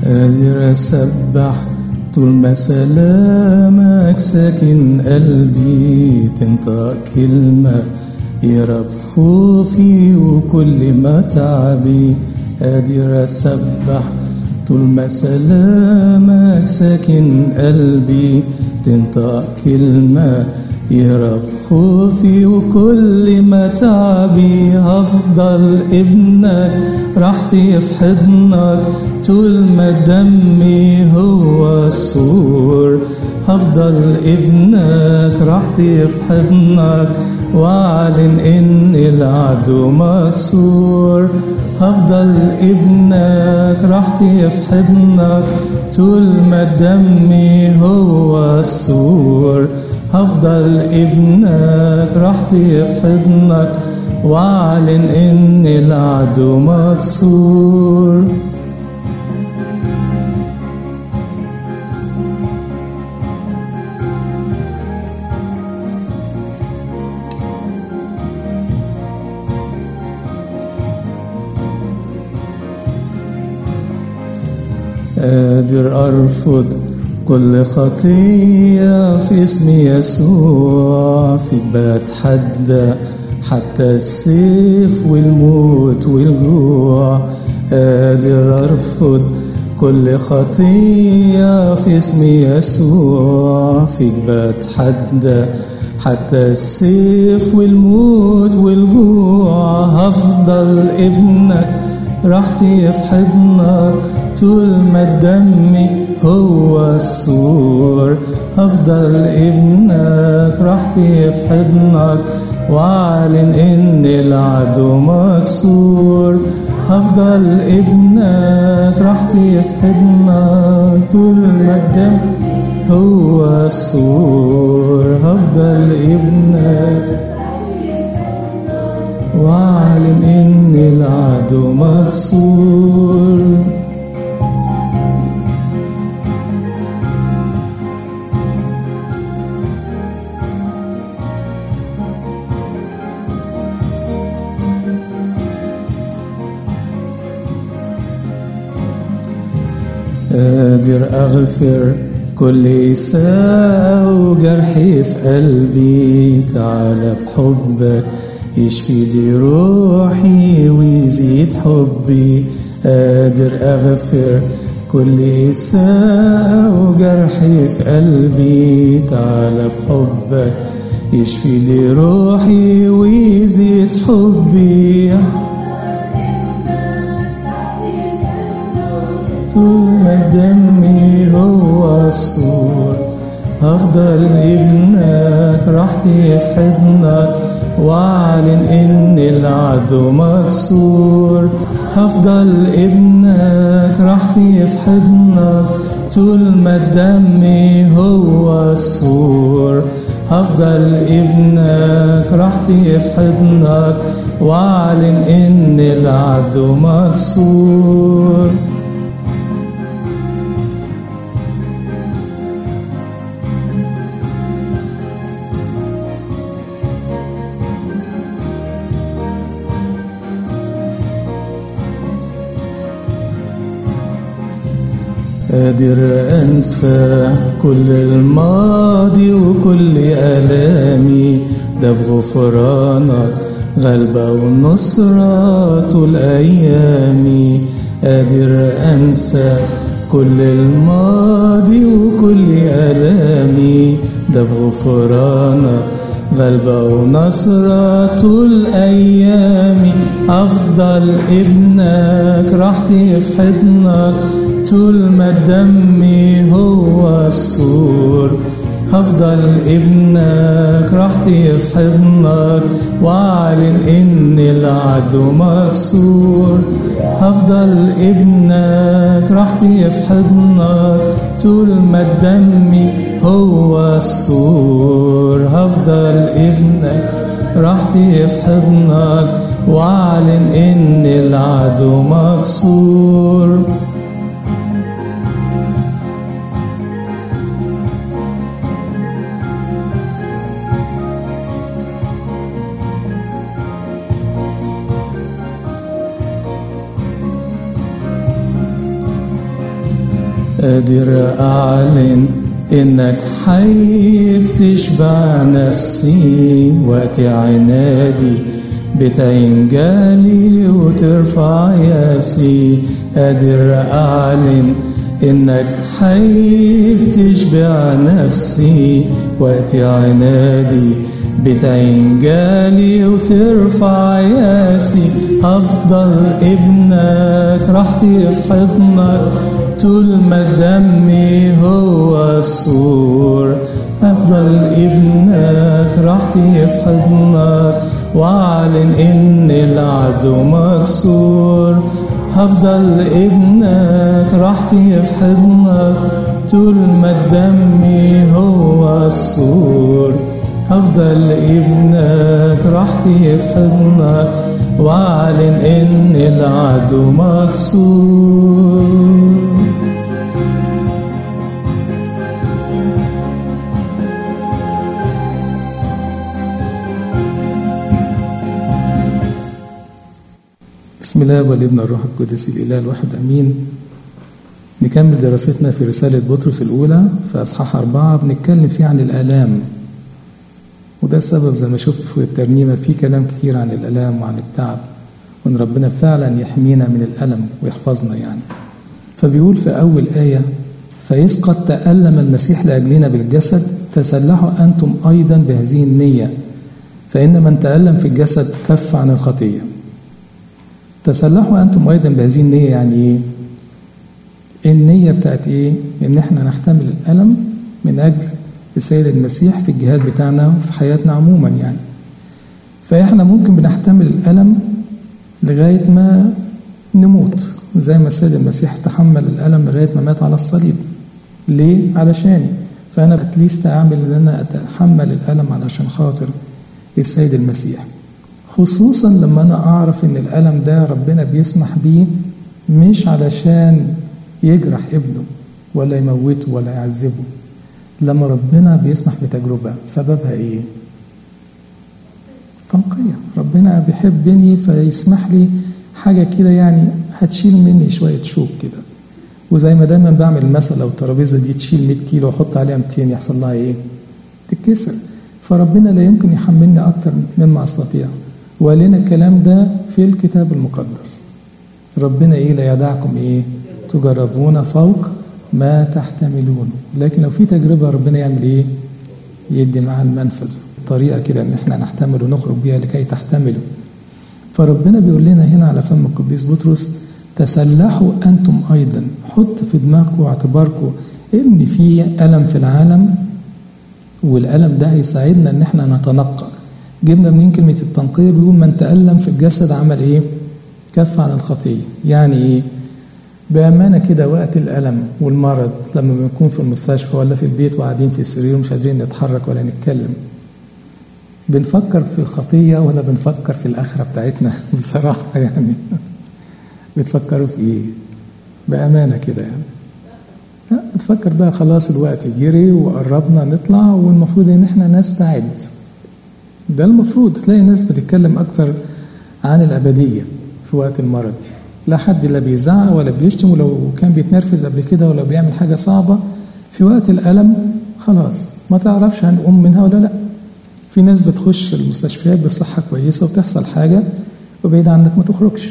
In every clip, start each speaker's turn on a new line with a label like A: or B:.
A: قادر أسبح طول ما سلامك ساكن قلبي تنطق كلمة يرب خوفي وكل ما تعبي قادر أسبح طول ما سلامك ساكن قلبي تنطق كلمة يرب خوفي وكل ما تعبي هفضل ابنك راحتي في حضنك طول ما دمي هو السور هفضل ابنك راحتي في حضنك واعلن ان العدو مكسور هفضل ابنك راحتي في حضنك طول ما دمي هو السور هفضل ابنك راحتي في حضنك واعلن ان العدو مكسور قادر أرفض كل خطية في اسم يسوع فيك بتحدى حتى السيف والموت والجوع قادر أرفض كل خطية في اسم يسوع فيك بتحدى حتى السيف والموت والجوع هفضل ابنك راحتي في حضنك طول ما دمي هو السور هفضل ابنك راحتي في حضنك واعلن ان العدو مكسور هفضل ابنك راحتي في حضنك طول ما الدم هو السور هفضل ابنك واعلن ان العدو مكسور قادر أغفر كل إساءة وجرحي في قلبي تعالى بحبك يشفي لي روحي ويزيد حبي قادر أغفر كل إساءة وجرحي في قلبي تعالى بحبك يشفي لي روحي ويزيد حبي طول ما دمي هو السور هفضل ابنك راحتي في حضنك واعلن ان العدو مكسور هفضل ابنك راحتي في حضنك طول ما دمي هو السور هفضل ابنك راحتي في حضنك واعلن ان العدو مكسور قادر أنسى كل الماضي وكل آلامي ده بغفرانك غلبة والنصرة طول أيامي قادر أنسى كل الماضي وكل آلامي ده بغفرانك غلبة ونصرة طول أيامي أفضل ابنك راحتي في حضنك طول ما دمي هو السور هفضل ابنك راحتي في حضنك واعلن ان العدو مكسور هفضل ابنك راحتي في حضنك طول ما دمي هو السور هفضل ابنك راحتي في حضنك واعلن ان العدو مكسور قادر أعلن إنك حي بتشبع نفسي وقت عنادي بتعين جالي وترفع ياسي قادر أعلن إنك حي بتشبع نفسي وقت عنادي بتعين جالي وترفع ياسي أفضل ابنك راحتي في حضنك طول ما دمي هو السور أفضل ابنك راحتي في حضنك واعلن ان العدو مكسور هفضل ابنك راحتي في حضنك طول ما دمي هو السور هفضل ابنك راحتي في حضنك واعلن ان العدو مكسور بسم الله والابن الروح القدس الاله الواحد امين نكمل دراستنا في رسالة بطرس الأولى في أصحاح أربعة بنتكلم فيه عن الآلام وده السبب زي ما شفت في الترنيمة في كلام كتير عن الآلام وعن التعب وإن ربنا فعلا يحمينا من الألم ويحفظنا يعني فبيقول في أول آية فإذ قد تألم المسيح لأجلنا بالجسد تسلحوا أنتم أيضا بهذه النية فإن من تألم في الجسد كف عن الخطية تسلحوا أنتم أيضا بهذه النية يعني إيه؟ النية بتاعت إيه؟ إن إحنا نحتمل الألم من أجل السيد المسيح في الجهاد بتاعنا وفي حياتنا عموما يعني فإحنا ممكن بنحتمل الألم لغاية ما نموت زي ما السيد المسيح تحمل الألم لغاية ما مات على الصليب ليه؟ علشاني فأنا اتليست أعمل إن أنا أتحمل الألم علشان خاطر السيد المسيح خصوصا لما أنا أعرف إن الألم ده ربنا بيسمح بيه مش علشان يجرح ابنه ولا يموته ولا يعذبه لما ربنا بيسمح بتجربة سببها إيه؟ تنقية ربنا بيحبني فيسمح لي حاجة كده يعني هتشيل مني شوية شوك كده وزي ما دايما بعمل مثل لو الترابيزة دي تشيل 100 كيلو واحط عليها 200 يحصل لها ايه؟ تتكسر فربنا لا يمكن يحملني أكتر مما أستطيع ولنا الكلام ده في الكتاب المقدس ربنا ايه لا يدعكم ايه؟ تجربون فوق ما تحتملون لكن لو في تجربة ربنا يعمل ايه؟ يدي معاها المنفذ طريقة كده ان احنا نحتمل ونخرج بيها لكي تحتملوا فربنا بيقول لنا هنا على فم القديس بطرس تسلحوا انتم ايضا حط في دماغكم واعتباركم ان في الم في العالم والالم ده هيساعدنا ان احنا نتنقى جبنا منين كلمه التنقيه بيقول من تالم في الجسد عمل ايه كف عن الخطيه يعني ايه بامانه كده وقت الالم والمرض لما بنكون في المستشفى ولا في البيت وقاعدين في السرير ومش قادرين نتحرك ولا نتكلم بنفكر في الخطيه ولا بنفكر في الاخره بتاعتنا بصراحه يعني بتفكروا في ايه بامانه كده يعني لا بتفكر بقى خلاص الوقت جري وقربنا نطلع والمفروض ان احنا نستعد ده المفروض تلاقي ناس بتتكلم اكتر عن الابديه في وقت المرض لا حد لا بيزعق ولا بيشتم ولو كان بيتنرفز قبل كده ولا بيعمل حاجه صعبه في وقت الالم خلاص ما تعرفش هنقوم منها ولا لا في ناس بتخش المستشفيات بصحه كويسه وتحصل حاجه وبعيد عنك ما تخرجش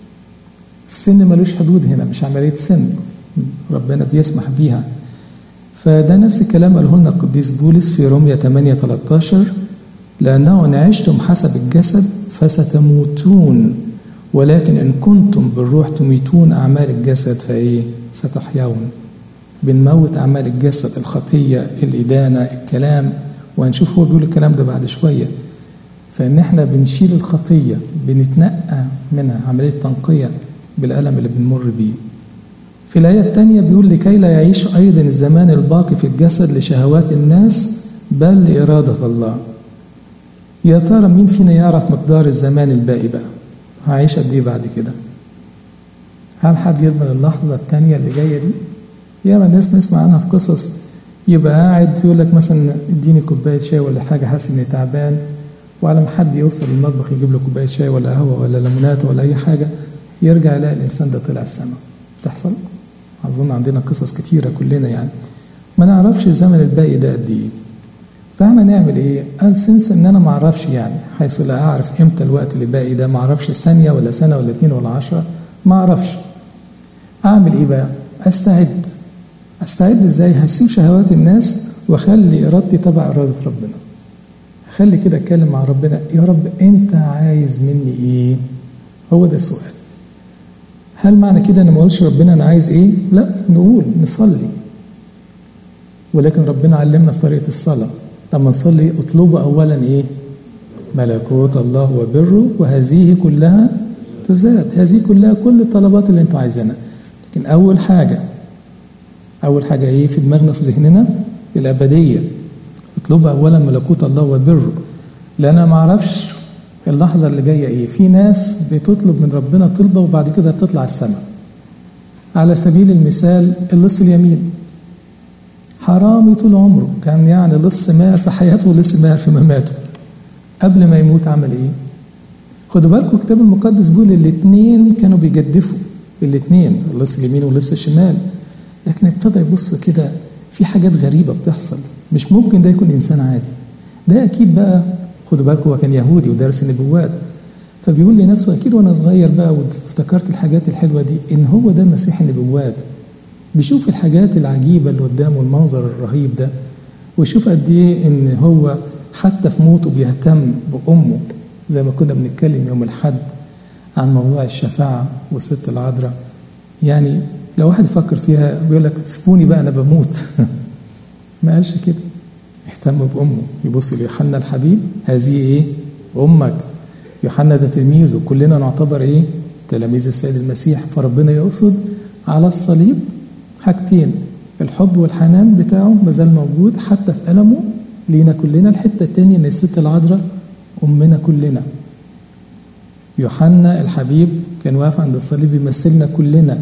A: السن ملوش حدود هنا مش عمليه سن ربنا بيسمح بيها فده نفس الكلام قاله لنا القديس بولس في روميا 8 13 لأنه إن عشتم حسب الجسد فستموتون ولكن إن كنتم بالروح تميتون أعمال الجسد فإيه ستحيون بنموت أعمال الجسد الخطية الإدانة الكلام وهنشوف هو بيقول الكلام ده بعد شوية فإن إحنا بنشيل الخطية بنتنقى منها عملية تنقية بالألم اللي بنمر بيه في الآية الثانية بيقول لكي لا يعيش أيضا الزمان الباقي في الجسد لشهوات الناس بل لإرادة الله يا ترى مين فينا يعرف مقدار الزمان الباقي بقى هعيش قد ايه بعد كده هل حد يضمن اللحظة التانية اللي جاية دي ياما الناس نسمع عنها في قصص يبقى قاعد يقول لك مثلا اديني كوباية شاي ولا حاجة حاسس اني تعبان وعلى ما حد يوصل المطبخ يجيب له كوباية شاي ولا قهوة ولا ليمونات ولا أي حاجة يرجع يلاقي الإنسان ده طلع السما تحصل؟ أظن عندنا قصص كتيرة كلنا يعني ما نعرفش الزمن الباقي ده قد إيه فاحنا نعمل ايه؟ قال سنس ان انا ما اعرفش يعني حيث لا اعرف امتى الوقت اللي باقي ده ما اعرفش ثانيه ولا سنه ولا اتنين ولا عشرة ما اعرفش اعمل ايه بقى؟ استعد استعد ازاي؟ هسيب شهوات الناس واخلي ارادتي تبع اراده ربنا اخلي كده اتكلم مع ربنا يا رب انت عايز مني ايه؟ هو ده السؤال هل معنى كده ان ما اقولش ربنا انا عايز ايه؟ لا نقول نصلي ولكن ربنا علمنا في طريقه الصلاه لما نصلي اطلبوا اولا ايه؟ ملكوت الله وبره وهذه كلها تزاد هذه كلها كل الطلبات اللي انتوا عايزينها لكن اول حاجه اول حاجه ايه في دماغنا في ذهننا الابديه اطلبوا اولا ملكوت الله وبره لان انا ما اعرفش اللحظه اللي جايه ايه في ناس بتطلب من ربنا طلبه وبعد كده تطلع السماء على سبيل المثال اللص اليمين حرامي طول عمره كان يعني لص ماهر في حياته ولص ماهر في مماته قبل ما يموت عمل ايه خدوا بالكم الكتاب المقدس بيقول الاثنين كانوا بيجدفوا الاثنين اللص اليمين واللص الشمال لكن ابتدى يبص كده في حاجات غريبة بتحصل مش ممكن ده يكون إنسان عادي ده أكيد بقى خدوا بالكم هو كان يهودي ودارس النبوات فبيقول لنفسه أكيد وأنا صغير بقى وافتكرت الحاجات الحلوة دي إن هو ده مسيح النبوات بيشوف الحاجات العجيبة اللي قدامه المنظر الرهيب ده ويشوف قد إيه إن هو حتى في موته بيهتم بأمه زي ما كنا بنتكلم يوم الحد عن موضوع الشفاعة والست العذراء يعني لو واحد يفكر فيها بيقول لك سيبوني بقى أنا بموت ما قالش كده اهتم بأمه يبص ليوحنا الحبيب هذه إيه؟ أمك يوحنا ده تلميذه كلنا نعتبر إيه؟ تلاميذ السيد المسيح فربنا يقصد على الصليب حاجتين الحب والحنان بتاعه مازال موجود حتى في ألمه لينا كلنا الحتة التانية إن الست العذراء أمنا كلنا يوحنا الحبيب كان واقف عند الصليب بيمثلنا كلنا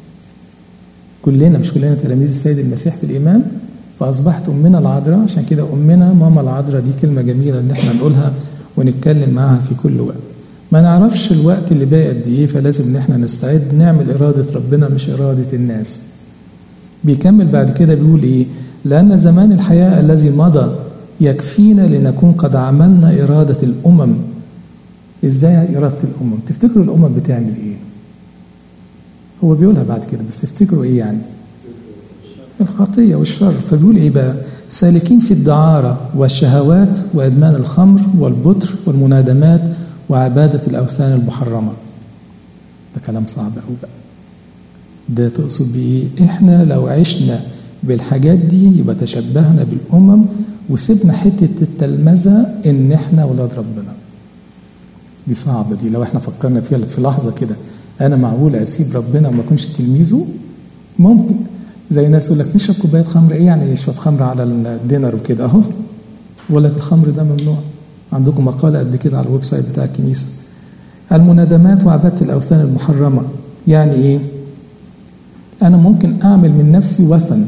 A: كلنا مش كلنا تلاميذ السيد المسيح في الإيمان فأصبحت أمنا العذراء عشان كده أمنا ماما العذراء دي كلمة جميلة إن احنا نقولها ونتكلم معاها في كل وقت ما نعرفش الوقت اللي باقي قد إيه فلازم إن احنا نستعد نعمل إرادة ربنا مش إرادة الناس بيكمل بعد كده بيقول إيه لأن زمان الحياة الذي مضى يكفينا لنكون قد عملنا إرادة الأمم إزاي إرادة الأمم تفتكروا الأمم بتعمل إيه هو بيقولها بعد كده بس تفتكروا إيه يعني الخطية والشر فبيقول إيه بقى سالكين في الدعارة والشهوات وإدمان الخمر والبطر والمنادمات وعبادة الأوثان المحرمة ده كلام صعب أوي بقى ده تقصد بإيه إحنا لو عشنا بالحاجات دي يبقى تشبهنا بالأمم وسيبنا حتة التلمذة إن إحنا ولاد ربنا دي صعبة دي لو إحنا فكرنا فيها في لحظة كده أنا معقول أسيب ربنا وما أكونش تلميذه ممكن زي ناس يقول لك نشرب كوباية خمر إيه يعني يشرب خمر على الدينر وكده أهو يقول لك الخمر ده ممنوع عندكم مقالة قد كده على الويب سايت بتاع الكنيسة المنادمات وعبادة الأوثان المحرمة يعني إيه؟ أنا ممكن أعمل من نفسي وثن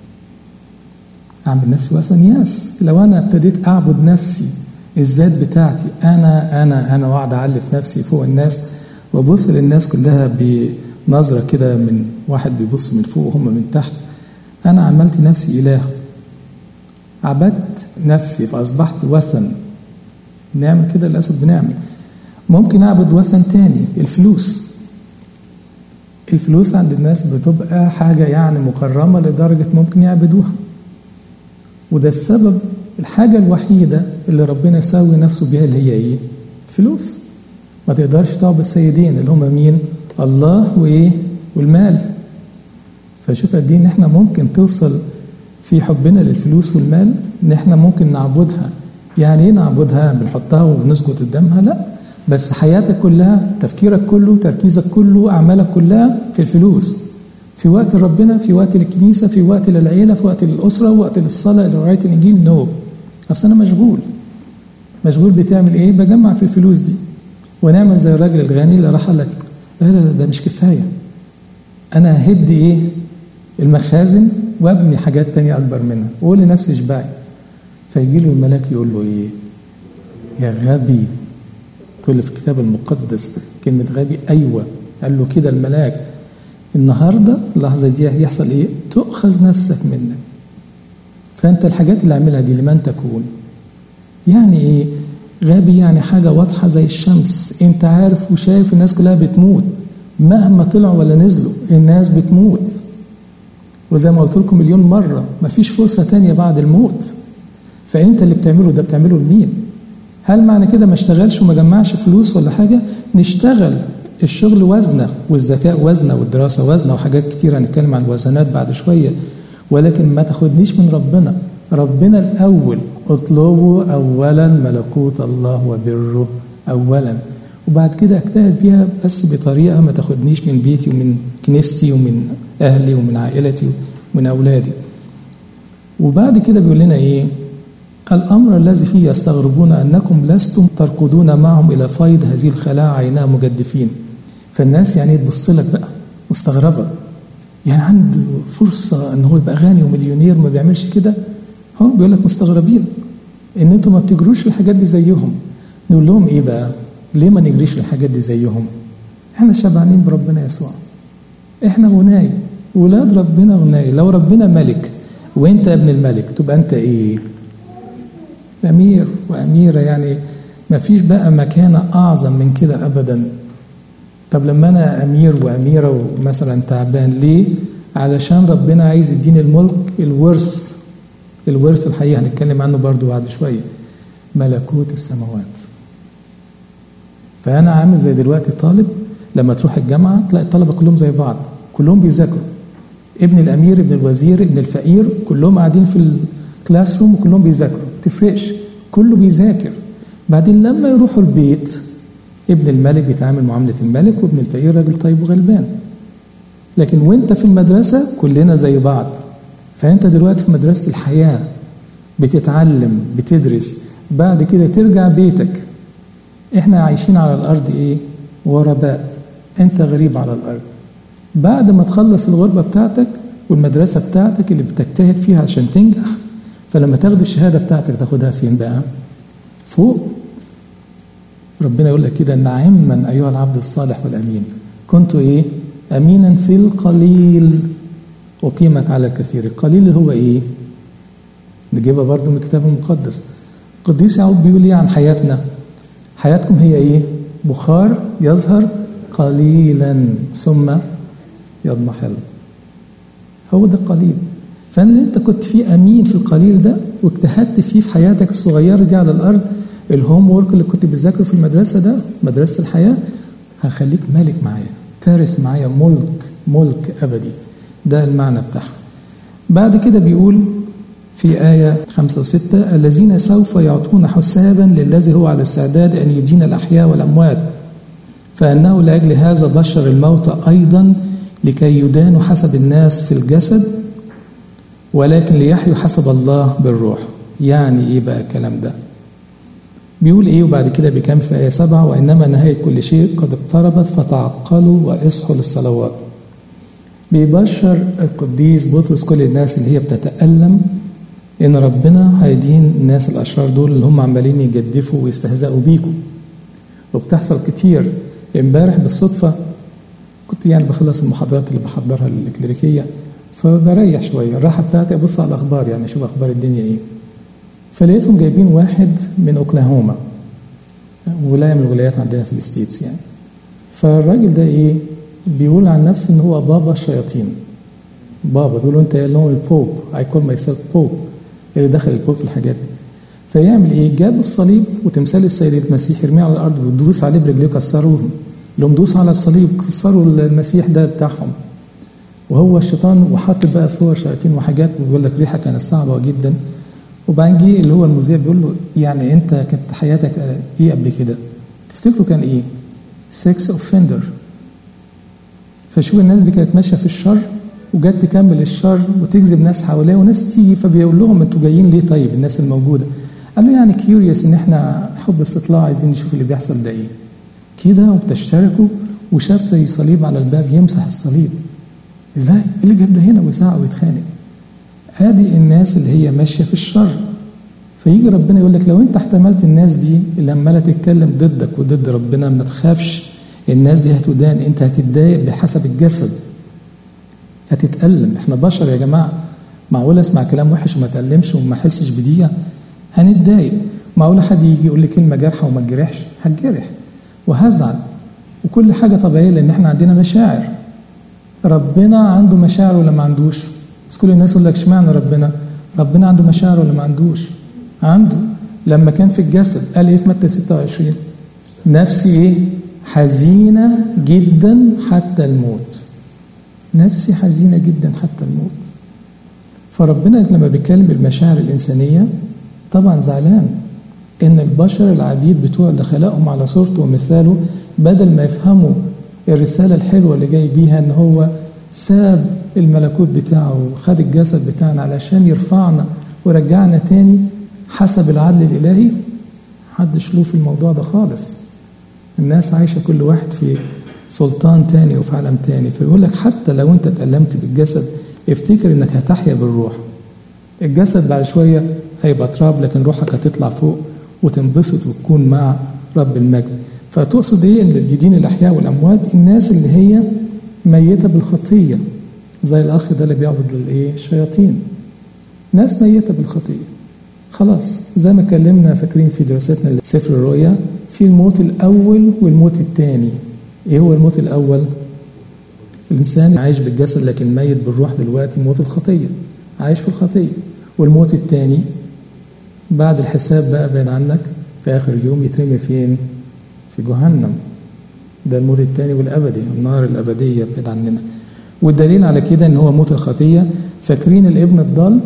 A: أعمل نفسي وثن ياس لو أنا ابتديت أعبد نفسي الذات بتاعتي أنا أنا أنا وأقعد أعلي في نفسي فوق الناس وأبص للناس كلها بنظرة كده من واحد بيبص من فوق وهم من تحت أنا عملت نفسي إله عبدت نفسي فأصبحت وثن نعمل كده للأسف بنعمل ممكن أعبد وثن تاني الفلوس الفلوس عند الناس بتبقى حاجة يعني مكرمة لدرجة ممكن يعبدوها وده السبب الحاجة الوحيدة اللي ربنا يساوي نفسه بيها اللي هي ايه؟ الفلوس ما تقدرش تعبد السيدين اللي هم مين؟ الله وايه؟ والمال فشوف قد ايه ان احنا ممكن توصل في حبنا للفلوس والمال ان احنا ممكن نعبدها يعني ايه نعبدها؟ بنحطها وبنسجد قدامها؟ لا بس حياتك كلها تفكيرك كله تركيزك كله اعمالك كلها في الفلوس في وقت ربنا في وقت للكنيسة في وقت للعيلة في وقت للأسرة وقت للصلاة لقراية الإنجيل نو no. أصل أنا مشغول مشغول بتعمل إيه بجمع في الفلوس دي ونعمل زي الراجل الغني اللي راح قال لك لا لا ده مش كفاية أنا ههد إيه المخازن وابني حاجات تانية أكبر منها وأقول لنفسي اشبعي فيجي له الملاك يقول له إيه يا غبي تقول في الكتاب المقدس كلمة غبي أيوة قال له كده الملاك النهارده اللحظه دي هيحصل ايه تؤخذ نفسك منك فانت الحاجات اللي عاملها دي لمن تكون يعني ايه غبي يعني حاجه واضحه زي الشمس انت عارف وشايف الناس كلها بتموت مهما طلعوا ولا نزلوا الناس بتموت وزي ما قلت لكم مليون مره مفيش فرصه تانية بعد الموت فانت اللي بتعمله ده بتعمله لمين هل معنى كده ما اشتغلش وما جمعش فلوس ولا حاجه نشتغل الشغل وزنه والذكاء وزنه والدراسه وزنه وحاجات كتير هنتكلم عن الوزنات بعد شويه ولكن ما تاخدنيش من ربنا ربنا الاول اطلبوا اولا ملكوت الله وبره اولا وبعد كده اجتهد بيها بس بطريقه ما تاخدنيش من بيتي ومن كنيستي ومن اهلي ومن عائلتي ومن اولادي وبعد كده بيقول لنا ايه الأمر الذي فيه يستغربون أنكم لستم تركضون معهم إلى فيض هذه الخلاعة عينها مجدفين فالناس يعني تبص لك بقى مستغربة يعني عنده فرصة أن هو يبقى غني ومليونير ما بيعملش كده هو بيقول لك مستغربين إن أنتم ما بتجروش الحاجات دي زيهم نقول لهم إيه بقى ليه ما نجريش الحاجات دي زيهم احنا شبعانين بربنا يسوع احنا غناي ولاد ربنا غناي لو ربنا ملك وانت ابن الملك تبقى انت ايه أمير وأميرة يعني ما فيش بقى مكانة أعظم من كده أبدا طب لما أنا أمير وأميرة ومثلا تعبان ليه؟ علشان ربنا عايز يديني الملك الورث الورث الحقيقي هنتكلم عنه برضو بعد شوية ملكوت السماوات فأنا عامل زي دلوقتي طالب لما تروح الجامعة تلاقي الطلبة كلهم زي بعض كلهم بيذاكروا ابن الأمير ابن الوزير ابن الفقير كلهم قاعدين في الكلاس روم وكلهم بيذاكروا تفرقش كله بيذاكر بعدين لما يروحوا البيت ابن الملك بيتعامل معاملة الملك وابن الفقير راجل طيب وغلبان لكن وانت في المدرسة كلنا زي بعض فانت دلوقتي في مدرسة الحياة بتتعلم بتدرس بعد كده ترجع بيتك احنا عايشين على الارض ايه غرباء انت غريب على الارض بعد ما تخلص الغربة بتاعتك والمدرسة بتاعتك اللي بتجتهد فيها عشان تنجح فلما تاخد الشهاده بتاعتك تاخدها فين بقى؟ فوق ربنا يقول لك كده نعما ايها العبد الصالح والامين كنت ايه؟ امينا في القليل اقيمك على الكثير القليل اللي هو ايه؟ نجيبها برضو من الكتاب المقدس قديس يعقوب بيقول ايه عن حياتنا؟ حياتكم هي ايه؟ بخار يظهر قليلا ثم يضمحل هو ده القليل فانا اللي انت كنت فيه امين في القليل ده واجتهدت فيه في حياتك الصغيره دي على الارض الهوم وورك اللي كنت بتذاكره في المدرسه ده مدرسه الحياه هخليك ملك معايا تارث معايا ملك ملك ابدي ده المعنى بتاعها بعد كده بيقول في آية خمسة وستة الذين سوف يعطون حسابا للذي هو على استعداد أن يدين الأحياء والأموات فأنه لأجل هذا بشر الموت أيضا لكي يدانوا حسب الناس في الجسد ولكن ليحيوا حسب الله بالروح يعني ايه بقى الكلام ده بيقول ايه وبعد كده بيكمل في ايه سبعة وانما نهاية كل شيء قد اقتربت فتعقلوا واصحوا للصلوات بيبشر القديس بطرس كل الناس اللي هي بتتألم ان ربنا هيدين الناس الاشرار دول اللي هم عمالين يجدفوا ويستهزئوا بيكم وبتحصل كتير امبارح بالصدفة كنت يعني بخلص المحاضرات اللي بحضرها للكليريكية فبريح شوية الراحة بتاعتي أبص على الأخبار يعني أشوف أخبار الدنيا إيه فلقيتهم جايبين واحد من أوكلاهوما ولاية من الولايات عندنا في الستيتس يعني فالراجل ده إيه بيقول عن نفسه إن هو بابا الشياطين بابا بيقولوا أنت اللي هو البوب I call myself بوب اللي دخل البوب في الحاجات دي فيعمل إيه جاب الصليب وتمثال السيد المسيح يرميه على الأرض ويدوس عليه برجليه كسروهم لهم دوسوا على الصليب كسروا المسيح ده بتاعهم وهو الشيطان وحاطط بقى صور شياطين وحاجات وبيقول لك ريحه كانت صعبه جدا وبعدين جه اللي هو المذيع بيقول له يعني انت كانت حياتك ايه قبل كده؟ تفتكروا كان ايه؟ سكس اوفندر فشوف الناس دي كانت ماشيه في الشر وجت تكمل الشر وتجذب ناس حواليه وناس تيجي فبيقول لهم انتوا جايين ليه طيب الناس الموجوده؟ قال له يعني كيوريوس ان احنا حب استطلاع عايزين نشوف اللي بيحصل ده ايه. كده وبتشتركوا وشاف زي صليب على الباب يمسح الصليب. ازاي؟ ايه اللي جاب ده هنا ويزعق ويتخانق؟ ادي الناس اللي هي ماشيه في الشر. فيجي ربنا يقول لك لو انت احتملت الناس دي اللي عماله تتكلم ضدك وضد ربنا ما تخافش الناس دي هتدان انت هتتضايق بحسب الجسد هتتألم احنا بشر يا جماعة معقول اسمع كلام وحش وما اتألمش وما احسش بدقيقة هنتضايق معقول حد يجي يقول لي كلمة جارحة وما تجرحش هتجرح وهزعل وكل حاجة طبيعية لأن احنا عندنا مشاعر ربنا عنده مشاعر ولا ما عندوش بس كل الناس يقول لك اشمعنى ربنا ربنا عنده مشاعر ولا ما عندوش عنده لما كان في الجسد قال ايه في متى 26 نفسي ايه حزينة جدا حتى الموت نفسي حزينة جدا حتى الموت فربنا لما بيتكلم المشاعر الإنسانية طبعا زعلان إن البشر العبيد بتوع اللي خلقهم على صورته ومثاله بدل ما يفهموا الرسالة الحلوة اللي جاي بيها إن هو ساب الملكوت بتاعه وخد الجسد بتاعنا علشان يرفعنا ورجعنا تاني حسب العدل الإلهي محدش له في الموضوع ده خالص الناس عايشة كل واحد في سلطان تاني وفي عالم تاني فيقول لك حتى لو انت اتألمت بالجسد افتكر انك هتحيا بالروح الجسد بعد شوية هيبقى تراب لكن روحك هتطلع فوق وتنبسط وتكون مع رب المجد فتقصد ايه ان يدين الاحياء والاموات الناس اللي هي ميتة بالخطية زي الاخ ده اللي بيعبد الايه الشياطين ناس ميتة بالخطية خلاص زي ما اتكلمنا فاكرين في دراستنا لسفر الرؤيا في الموت الاول والموت الثاني ايه هو الموت الاول الانسان عايش بالجسد لكن ميت بالروح دلوقتي موت الخطيه عايش في الخطيه والموت الثاني بعد الحساب بقى بعد عنك في اخر اليوم يترمي فين في جهنم ده الموت الثاني والابدي النار الابديه بعد عننا والدليل على كده ان هو موت الخطيه فاكرين الابن الضال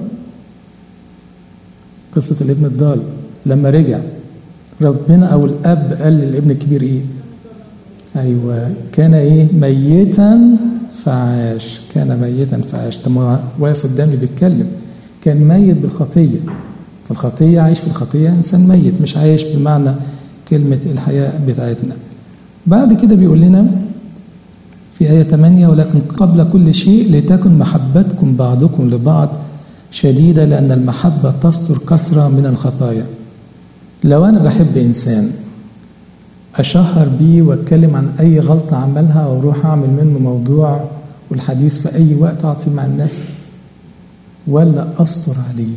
A: قصه الابن الضال لما رجع ربنا او الاب قال للابن الكبير ايه ايوه كان ايه ميتا فعاش كان ميتا فعاش طب ما واقف قدامي بيتكلم كان ميت بالخطيه فالخطيه عايش في الخطيه انسان ميت مش عايش بمعنى كلمه الحياه بتاعتنا بعد كده بيقول لنا في آية 8 ولكن قبل كل شيء لتكن محبتكم بعضكم لبعض شديدة لأن المحبة تستر كثرة من الخطايا لو أنا بحب إنسان أشهر بيه وأتكلم عن أي غلطة عملها أو أروح أعمل منه موضوع والحديث في أي وقت أقعد فيه مع الناس ولا أستر عليه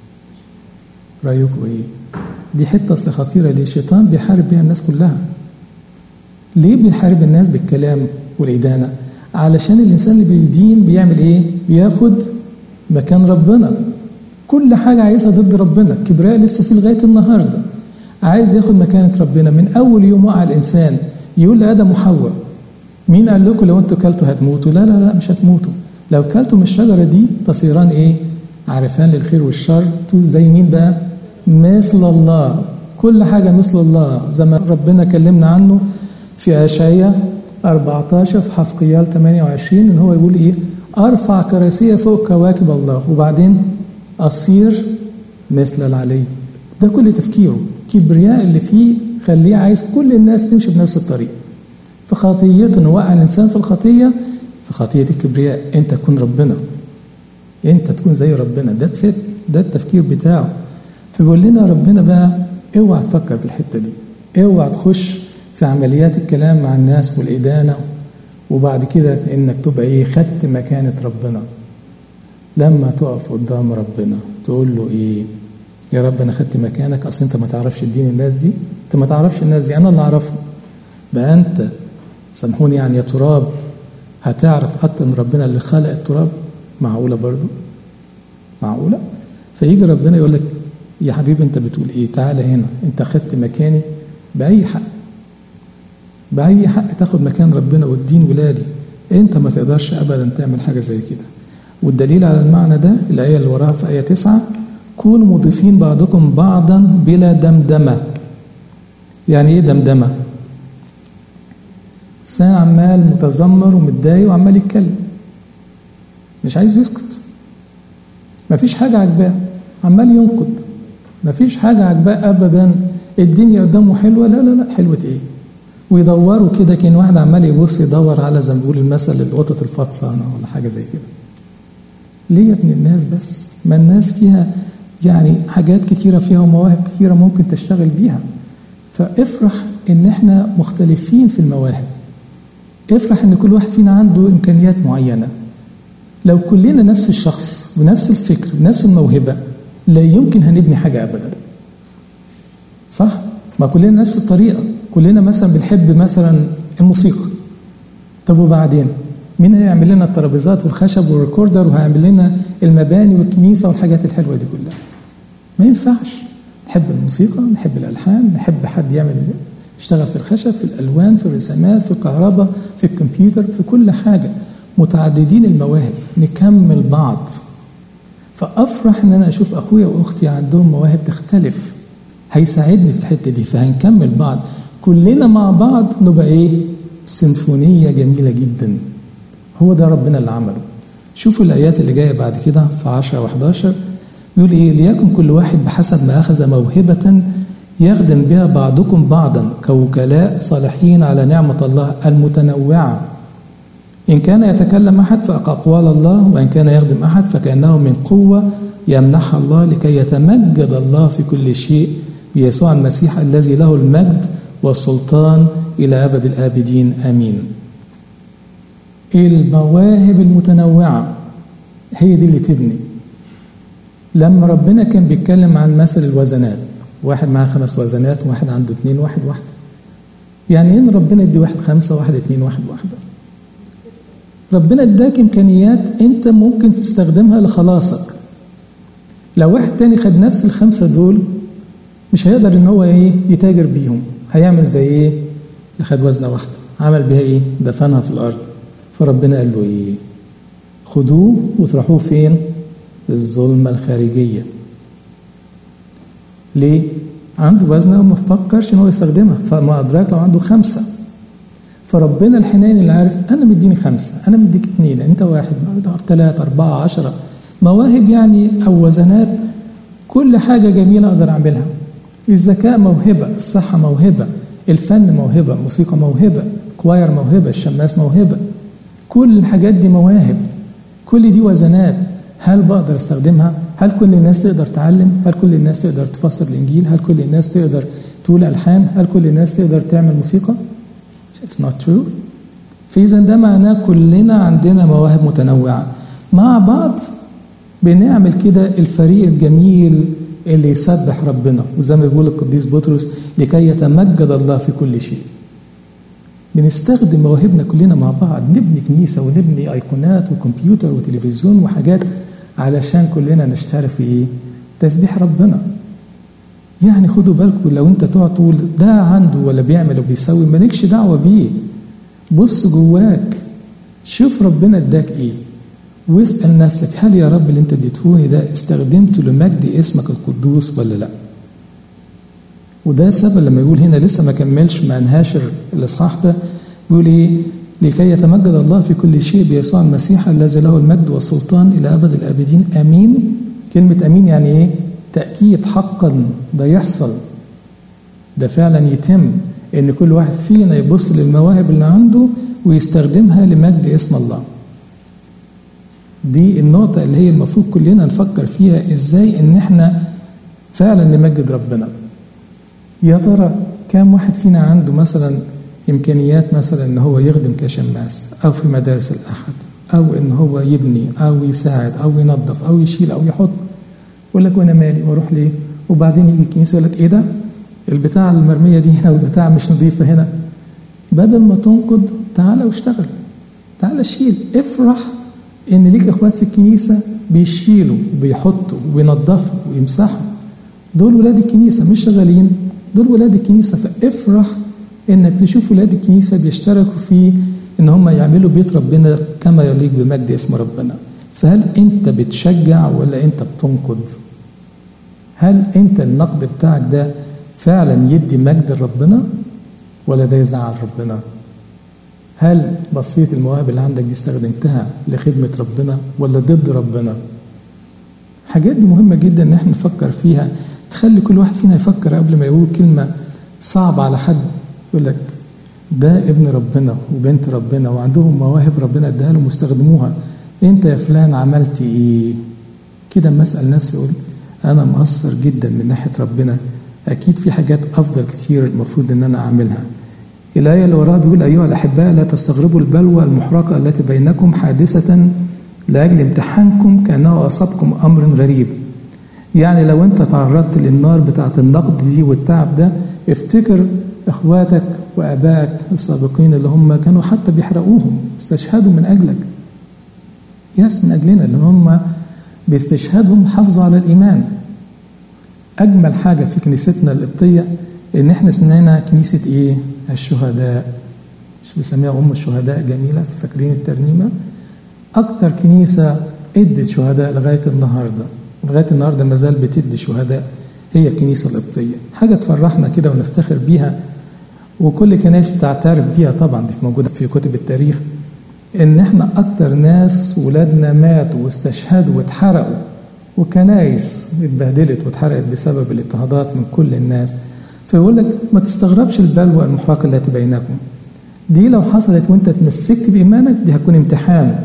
A: رأيكم إيه؟ دي حتة أصل خطيرة ليه؟ الشيطان بيحارب بيها الناس كلها ليه بيحارب الناس بالكلام والإدانة؟ علشان الإنسان اللي بيدين بيعمل إيه؟ بياخد مكان ربنا كل حاجة عايزها ضد ربنا الكبرياء لسه في لغاية النهاردة عايز ياخد مكانة ربنا من أول يوم وقع الإنسان يقول لآدم وحواء مين قال لكم لو انتوا كلتوا هتموتوا لا لا لا مش هتموتوا لو كلتوا من الشجرة دي تصيران ايه عارفان للخير والشر زي مين بقى مثل الله كل حاجة مثل الله زي ما ربنا كلمنا عنه في أشعياء 14 في حسقيال 28 ان هو يقول ايه ارفع كراسي فوق كواكب الله وبعدين اصير مثل العلي ده كل تفكيره كبرياء اللي فيه خليه عايز كل الناس تمشي بنفس الطريق فخطيته ان وقع الانسان في الخطيه في خطيه الكبرياء انت تكون ربنا انت تكون زي ربنا ده ست ده التفكير بتاعه فبيقول لنا ربنا بقى اوعى تفكر في الحته دي اوعى تخش في عمليات الكلام مع الناس والادانه وبعد كده انك تبقى ايه خدت مكانه ربنا لما تقف قدام ربنا تقول له ايه يا رب انا خدت مكانك اصل انت ما تعرفش تدين الناس دي انت ما تعرفش الناس دي انا اللي اعرفهم بقى انت سامحوني يعني يا تراب هتعرف اكتر من ربنا اللي خلق التراب معقوله برضو معقوله فيجي ربنا يقول لك يا حبيبي انت بتقول ايه تعالى هنا انت خدت مكاني باي حق باي حق تاخد مكان ربنا والدين ولادي انت ما تقدرش ابدا تعمل حاجه زي كده والدليل على المعنى ده الايه اللي وراها في ايه تسعة كونوا مضيفين بعضكم بعضا بلا دمدمه يعني ايه دمدمه انسان عمال متذمر ومتضايق وعمال يتكلم مش عايز يسكت مفيش حاجه عجباه عمال ينقد مفيش حاجه عجباه ابدا الدنيا قدامه حلوه لا لا لا حلوه ايه ويدوروا كده كان واحد عمال يبص يدور على زي ما بيقول المثل القطط الفطسانه ولا حاجه زي كده ليه يا ابن الناس بس ما الناس فيها يعني حاجات كتيره فيها ومواهب كتيره ممكن تشتغل بيها فافرح ان احنا مختلفين في المواهب افرح ان كل واحد فينا عنده امكانيات معينه لو كلنا نفس الشخص ونفس الفكر ونفس الموهبة لا يمكن هنبني حاجة أبدا صح؟ ما كلنا نفس الطريقة كلنا مثلا بنحب مثلا الموسيقى طب وبعدين مين هيعمل لنا الترابيزات والخشب والريكوردر وهيعمل لنا المباني والكنيسة والحاجات الحلوة دي كلها ما ينفعش نحب الموسيقى نحب الألحان نحب حد يعمل يشتغل في الخشب في الألوان في الرسامات في الكهرباء في الكمبيوتر في كل حاجة متعددين المواهب نكمل بعض فأفرح إن أنا أشوف أخويا وأختي عندهم مواهب تختلف هيساعدني في الحتة دي فهنكمل بعض كلنا مع بعض نبقى إيه سيمفونية جميلة جدا هو ده ربنا اللي عمله شوفوا الآيات اللي جاية بعد كده في 10 و11 بيقول إيه ليكن كل واحد بحسب ما أخذ موهبة يخدم بها بعضكم بعضا كوكلاء صالحين على نعمة الله المتنوعة إن كان يتكلم أحد فأقوال الله وإن كان يخدم أحد فكأنه من قوة يمنحها الله لكي يتمجد الله في كل شيء بيسوع المسيح الذي له المجد والسلطان إلى أبد الآبدين آمين المواهب المتنوعة هي دي اللي تبني لما ربنا كان بيتكلم عن مثل الوزنات واحد معاه خمس وزنات وواحد عنده اتنين واحد واحدة يعني ان ربنا يدي واحد خمسة واحد اتنين واحد واحدة ربنا اداك امكانيات انت ممكن تستخدمها لخلاصك لو واحد تاني خد نفس الخمسة دول مش هيقدر ان هو ايه يتاجر بيهم هيعمل زي ايه اللي خد وزنة واحدة عمل بيها ايه دفنها في الارض فربنا قال له ايه خدوه وتروحوه فين الظلمة الخارجية ليه عنده وزنة وما فكرش ان هو يستخدمها فما ادراك لو عنده خمسة فربنا الحنين اللي عارف انا مديني خمسة انا مديك اتنين انت واحد ثلاثة أربعة عشرة مواهب يعني أو وزنات كل حاجة جميلة أقدر أعملها الذكاء موهبة الصحة موهبة الفن موهبة الموسيقى موهبة كواير موهبة الشماس موهبة كل الحاجات دي مواهب كل دي وزنات هل بقدر استخدمها هل كل الناس تقدر تعلم هل كل الناس تقدر تفسر الانجيل هل كل الناس تقدر تقول الحان هل كل الناس تقدر تعمل موسيقى It's not true فاذا ده معناه كلنا عندنا مواهب متنوعه مع بعض بنعمل كده الفريق الجميل اللي يسبح ربنا وزي ما بيقول القديس بطرس لكي يتمجد الله في كل شيء بنستخدم مواهبنا كلنا مع بعض نبني كنيسه ونبني ايقونات وكمبيوتر وتلفزيون وحاجات علشان كلنا نشترك في ايه؟ تسبيح ربنا. يعني خدوا بالكم لو انت تقعد تقول ده عنده ولا بيعمل وبيسوي مالكش دعوه بيه. بص جواك شوف ربنا اداك ايه واسال نفسك هل يا رب اللي انت اديتهوني ده استخدمته لمجد اسمك القدوس ولا لا؟ وده السبب لما يقول هنا لسه ما كملش ما انهاش الاصحاح ده بيقول ايه لكي يتمجد الله في كل شيء بيسوع المسيح الذي له المجد والسلطان الى ابد الابدين امين كلمه امين يعني ايه تاكيد حقا ده يحصل ده فعلا يتم ان كل واحد فينا يبص للمواهب اللي عنده ويستخدمها لمجد اسم الله دي النقطه اللي هي المفروض كلنا نفكر فيها ازاي ان احنا فعلا نمجد ربنا يا ترى كام واحد فينا عنده مثلا امكانيات مثلا ان هو يخدم كشماس او في مدارس الاحد او ان هو يبني او يساعد او ينظف او يشيل او يحط يقول لك وانا مالي واروح ليه وبعدين يجي الكنيسه يقول لك ايه ده البتاع المرميه دي هنا والبتاع مش نظيفه هنا بدل ما تنقد تعالى واشتغل تعالى شيل افرح ان ليك اخوات في الكنيسه بيشيلوا وبيحطوا وينظفوا ويمسحوا دول ولاد الكنيسه مش شغالين دول ولاد الكنيسة فافرح انك تشوف ولاد الكنيسة بيشتركوا في ان هم يعملوا بيت ربنا كما يليق بمجد اسم ربنا فهل انت بتشجع ولا انت بتنقد هل انت النقد بتاعك ده فعلا يدي مجد لربنا ولا ده يزعل ربنا هل بصيت المواهب اللي عندك دي استخدمتها لخدمة ربنا ولا ضد ربنا حاجات دي مهمة جدا ان احنا نفكر فيها تخلي كل واحد فينا يفكر قبل ما يقول كلمة صعبة على حد يقول لك ده ابن ربنا وبنت ربنا وعندهم مواهب ربنا اداها لهم واستخدموها انت يا فلان عملت ايه كده اما اسال نفسي اقول انا مقصر جدا من ناحيه ربنا اكيد في حاجات افضل كتير المفروض ان انا اعملها الايه اللي وراها بيقول ايها الاحباء لا تستغربوا البلوى المحرقه التي بينكم حادثه لأجل امتحانكم كأنه أصابكم أمر غريب يعني لو أنت تعرضت للنار بتاعة النقد دي والتعب ده افتكر إخواتك وآبائك السابقين اللي هم كانوا حتى بيحرقوهم استشهدوا من أجلك ياس من أجلنا اللي هم باستشهادهم حافظوا على الإيمان أجمل حاجة في كنيستنا القبطية إن إحنا سمينا كنيسة إيه؟ الشهداء مش بنسميها أم الشهداء جميلة فاكرين الترنيمة؟ أكتر كنيسة ادت شهداء لغاية النهاردة لغاية النهاردة ما زال بتدي شهداء هي الكنيسة القبطية حاجة تفرحنا كده ونفتخر بيها وكل كنائس تعترف بيها طبعا دي موجودة في كتب التاريخ إن إحنا أكتر ناس ولادنا ماتوا واستشهدوا واتحرقوا وكنايس اتبهدلت واتحرقت بسبب الاضطهادات من كل الناس فيقول لك ما تستغربش البلوى المحرقة التي بينكم دي لو حصلت وانت تمسكت بإيمانك دي هتكون امتحان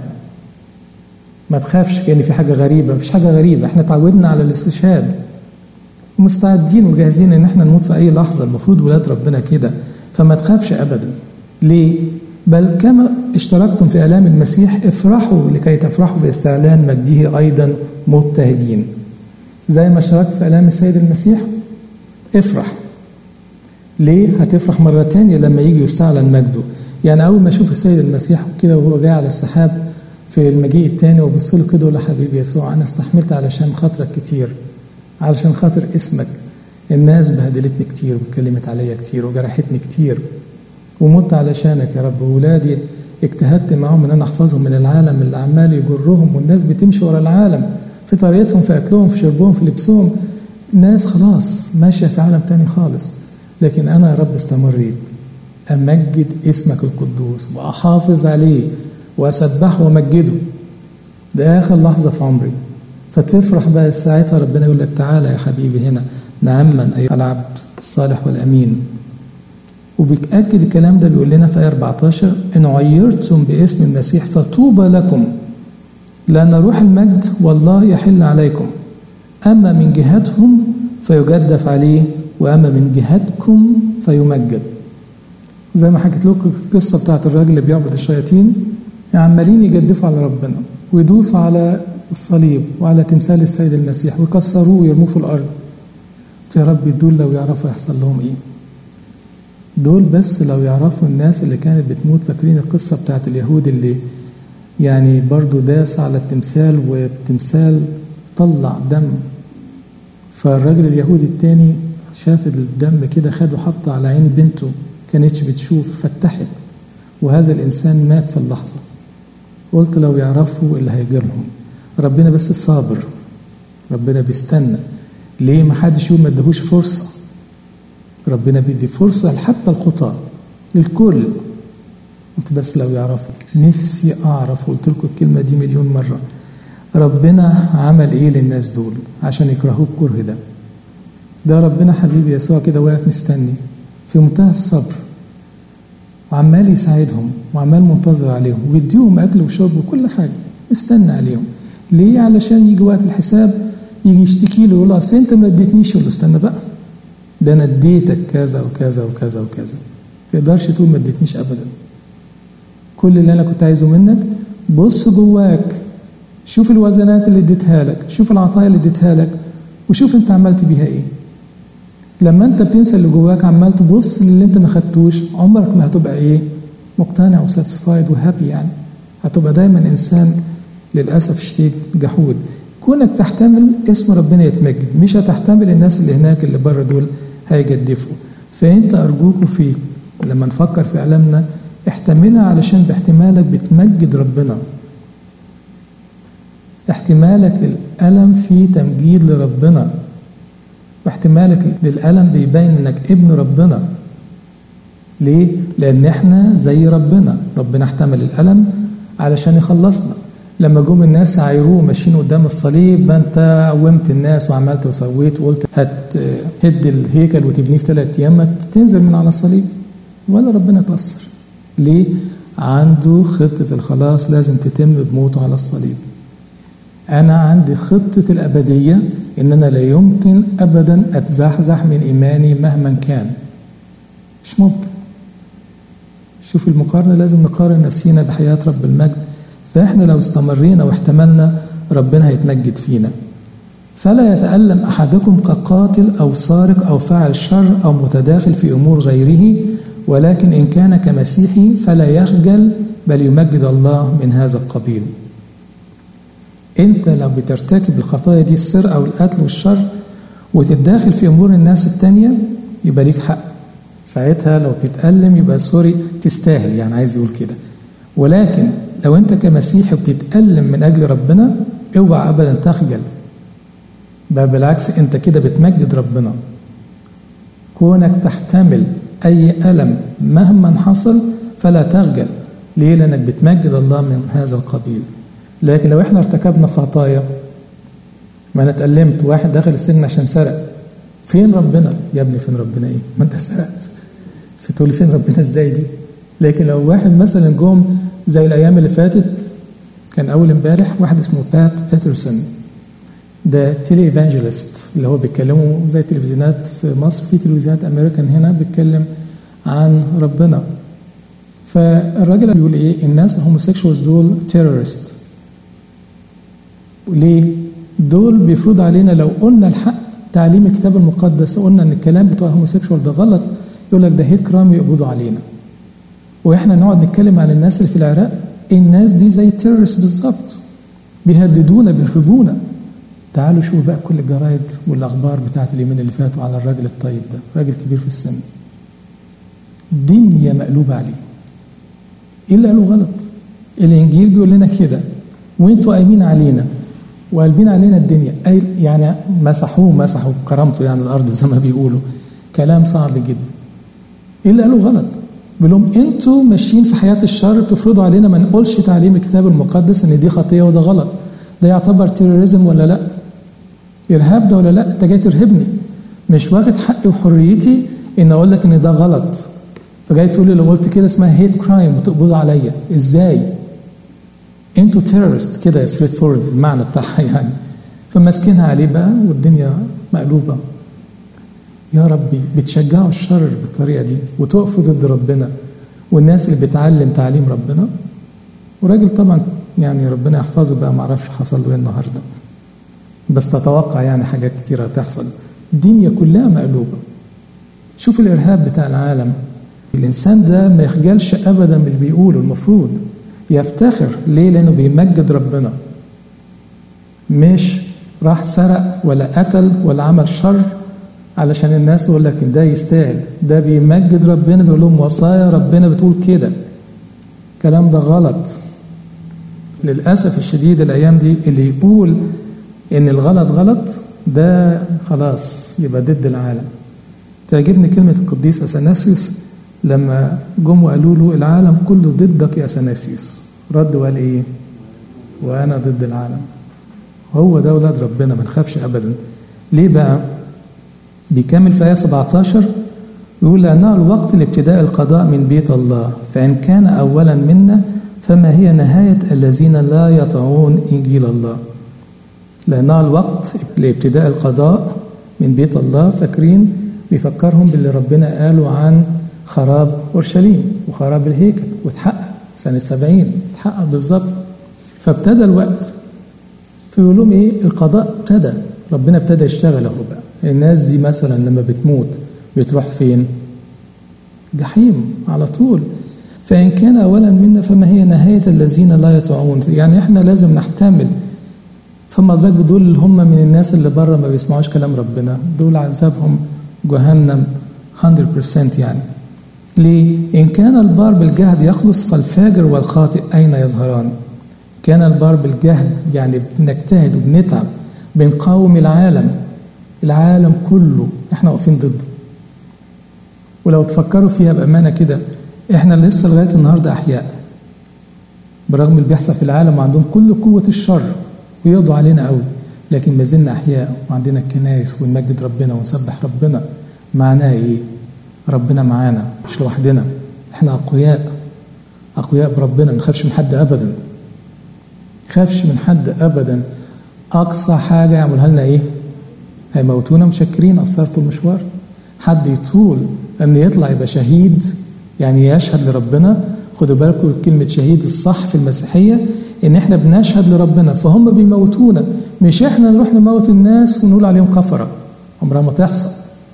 A: ما تخافش كأن في حاجة غريبة مفيش حاجة غريبة احنا اتعودنا على الاستشهاد ومستعدين وجاهزين ان احنا نموت في اي لحظة المفروض ولاد ربنا كده فما تخافش ابدا ليه بل كما اشتركتم في الام المسيح افرحوا لكي تفرحوا في استعلان مجده ايضا مبتهجين زي ما اشتركت في الام السيد المسيح افرح ليه هتفرح مرة تانية لما يجي يستعلن مجده يعني أول ما أشوف السيد المسيح كده وهو جاي على السحاب في المجيء التاني وبص له كده ولا حبيبي يسوع أنا استحملت علشان خاطرك كتير علشان خاطر اسمك الناس بهدلتني كتير واتكلمت عليا كتير وجرحتني كتير ومت علشانك يا رب وولادي اجتهدت معاهم ان انا احفظهم من العالم اللي عمال يجرهم والناس بتمشي ورا العالم في طريقتهم في اكلهم في شربهم في لبسهم ناس خلاص ماشيه في عالم تاني خالص لكن انا يا رب استمريت امجد اسمك القدوس واحافظ عليه واسبحه وامجده ده اخر لحظه في عمري فتفرح بقى ساعتها ربنا يقول لك تعالى يا حبيبي هنا نعما ايها العبد الصالح والامين وبيأكد الكلام ده بيقول لنا في آية 14 إن عيرتم باسم المسيح فطوبى لكم لأن روح المجد والله يحل عليكم أما من جهتهم فيجدف عليه وأما من جهتكم فيمجد زي ما حكيت لكم القصة بتاعت الراجل اللي بيعبد الشياطين عمالين يجدفوا على ربنا ويدوسوا على الصليب وعلى تمثال السيد المسيح ويكسروه ويرموه في الأرض يا رب دول لو يعرفوا يحصل لهم إيه دول بس لو يعرفوا الناس اللي كانت بتموت فاكرين القصة بتاعت اليهود اللي يعني برضو داس على التمثال والتمثال طلع دم فالراجل اليهودي التاني شاف الدم كده خده حطه على عين بنته كانتش بتشوف فتحت وهذا الإنسان مات في اللحظة قلت لو يعرفوا اللي هيجيلهم ربنا بس صابر ربنا بيستنى ليه ما حدش يقول ما ادهوش فرصه ربنا بيدي فرصة حتى الخطاة للكل قلت بس لو يعرفوا نفسي أعرف قلت لكم الكلمة دي مليون مرة ربنا عمل إيه للناس دول عشان يكرهوه الكره ده ده ربنا حبيبي يسوع كده واقف مستني في منتهى الصبر وعمال يساعدهم وعمال منتظر عليهم ويديهم أكل وشرب وكل حاجة استنى عليهم ليه علشان يجي وقت الحساب يجي يشتكي له يقول له اصل انت ما اديتنيش يقول له استنى بقى ده انا اديتك كذا وكذا وكذا وكذا تقدرش تقول ما اديتنيش ابدا كل اللي انا كنت عايزه منك بص جواك شوف الوزنات اللي اديتها لك شوف العطايا اللي اديتها لك وشوف انت عملت بيها ايه لما انت بتنسى اللي جواك عمال تبص للي انت ما خدتوش عمرك ما هتبقى ايه مقتنع وساتسفايد وهابي يعني هتبقى دايما انسان للاسف الشديد جحود كونك تحتمل اسم ربنا يتمجد مش هتحتمل الناس اللي هناك اللي بره دول هيجدفوا فانت ارجوكوا في لما نفكر في ألمنا احتملها علشان باحتمالك بتمجد ربنا احتمالك للألم فيه تمجيد لربنا واحتمالك للألم بيبين انك ابن ربنا ليه؟ لأن احنا زي ربنا ربنا احتمل الألم علشان يخلصنا لما جم الناس عايروه ماشيين قدام الصليب ما انت قومت الناس وعملت وسويت وقلت هتهد الهيكل وتبنيه في ثلاث ايام ما تنزل من على الصليب ولا ربنا تأثر ليه؟ عنده خطة الخلاص لازم تتم بموته على الصليب أنا عندي خطة الأبدية إن أنا لا يمكن أبدا أتزحزح من إيماني مهما كان مش ممكن شوف المقارنة لازم نقارن نفسينا بحياة رب المجد فإحنا لو استمرينا واحتملنا ربنا هيتمجد فينا فلا يتألم أحدكم كقاتل أو سارق أو فاعل شر أو متداخل في أمور غيره ولكن إن كان كمسيحي فلا يخجل بل يمجد الله من هذا القبيل أنت لو بترتكب الخطايا دي السرقة والقتل والشر وتتداخل في أمور الناس التانية يبقى ليك حق ساعتها لو تتألم يبقى سوري تستاهل يعني عايز يقول كده ولكن لو أنت كمسيحي بتتألم من أجل ربنا اوعى أبدا تخجل بل بالعكس أنت كده بتمجد ربنا كونك تحتمل أي ألم مهما حصل فلا تخجل ليه؟ لأنك بتمجد الله من هذا القبيل لكن لو احنا ارتكبنا خطايا ما انا اتألمت واحد دخل السجن عشان سرق فين ربنا؟ يا ابني فين ربنا ايه؟ ما انت سرقت فتقول فين ربنا ازاي دي؟ لكن لو واحد مثلا جم زي الايام اللي فاتت كان اول امبارح واحد اسمه بات بيترسون ده تيلي ايفانجيلست اللي هو بيتكلموا زي تلفزيونات في مصر في تلفزيونات امريكان هنا بيتكلم عن ربنا فالراجل بيقول ايه الناس الهوموسيكشوالز دول تيرورست ليه دول بيفرض علينا لو قلنا الحق تعليم الكتاب المقدس قلنا ان الكلام بتوع الهوموسيكشوال ده غلط يقول لك ده هيت كرام يقبضوا علينا واحنا نقعد نتكلم عن الناس اللي في العراق الناس دي زي التيرورست بالظبط بيهددونا بيرهبونا تعالوا شوفوا بقى كل الجرايد والاخبار بتاعت اليومين اللي فاتوا على الراجل الطيب ده راجل كبير في السن دنيا مقلوبه عليه ايه اللي قالوا غلط الانجيل بيقول لنا كده وانتوا قايمين علينا وقلبين علينا الدنيا أي يعني مسحوه مسحوا كرامته يعني الارض زي ما بيقولوا كلام صعب جدا ايه اللي قالوا غلط بيقول لهم انتوا ماشيين في حياه الشر بتفرضوا علينا ما نقولش تعليم الكتاب المقدس ان دي خطيه وده غلط ده يعتبر تيروريزم ولا لا ارهاب ده ولا لا انت جاي ترهبني مش واخد حقي وحريتي ان اقول لك ان ده غلط فجاي تقول لي لو قلت كده اسمها هيت كرايم وتقبضوا عليا ازاي انتوا تيرورست كده ستريت فورد المعنى بتاعها يعني فماسكينها عليه بقى والدنيا مقلوبه يا ربي بتشجعوا الشر بالطريقه دي وتقفوا ضد ربنا والناس اللي بتعلم تعليم ربنا وراجل طبعا يعني ربنا يحفظه بقى ما اعرفش حصل له ايه النهارده بس تتوقع يعني حاجات كتيره هتحصل الدنيا كلها مقلوبه شوف الارهاب بتاع العالم الانسان ده ما يخجلش ابدا من اللي بيقوله المفروض يفتخر ليه لانه بيمجد ربنا مش راح سرق ولا قتل ولا عمل شر علشان الناس يقول لك ده يستاهل ده بيمجد ربنا بيقول لهم وصايا ربنا بتقول كده الكلام ده غلط للاسف الشديد الايام دي اللي يقول ان الغلط غلط ده خلاص يبقى ضد العالم تعجبني كلمه القديس اثناسيوس لما جم وقالوا له العالم كله ضدك يا اثناسيوس رد وقال ايه وانا ضد العالم هو ده ولاد ربنا ما نخافش ابدا ليه بقى بيكمل في آية 17 يقول لأنه الوقت لابتداء القضاء من بيت الله فإن كان أولا منا فما هي نهاية الذين لا يطيعون إنجيل الله لأنه الوقت لابتداء القضاء من بيت الله فاكرين بيفكرهم باللي ربنا قاله عن خراب أورشليم وخراب الهيكل وتحقق سنة السبعين اتحقق بالظبط فابتدى الوقت فيقول لهم ايه القضاء ابتدى ربنا ابتدى يشتغل اهو بقى الناس دي مثلا لما بتموت بتروح فين جحيم على طول فإن كان أولا منا فما هي نهاية الذين لا يطيعون يعني احنا لازم نحتمل فما أدراك دول اللي هم من الناس اللي بره ما بيسمعوش كلام ربنا دول عذابهم جهنم 100% يعني ليه؟ إن كان البار بالجهد يخلص فالفاجر والخاطئ أين يظهران؟ كان البار بالجهد يعني بنجتهد وبنتعب بنقاوم العالم العالم كله احنا واقفين ضده ولو تفكروا فيها بأمانة كده احنا لسه لغاية النهاردة أحياء برغم اللي بيحصل في العالم وعندهم كل قوة الشر ويقضوا علينا قوي لكن ما زلنا أحياء وعندنا الكنائس ونمجد ربنا ونسبح ربنا معناه إيه؟ ربنا معانا مش لوحدنا احنا أقوياء أقوياء بربنا ما نخافش من حد أبدا خافش من حد أبدا أقصى حاجة يعملها لنا إيه؟ هيموتونا مشكرين قصرتوا المشوار حد يطول أن يطلع يبقى شهيد يعني يشهد لربنا خدوا بالكم كلمة شهيد الصح في المسيحية ان احنا بنشهد لربنا فهم بيموتونا مش احنا نروح نموت الناس ونقول عليهم كفره عمرها ما تحصل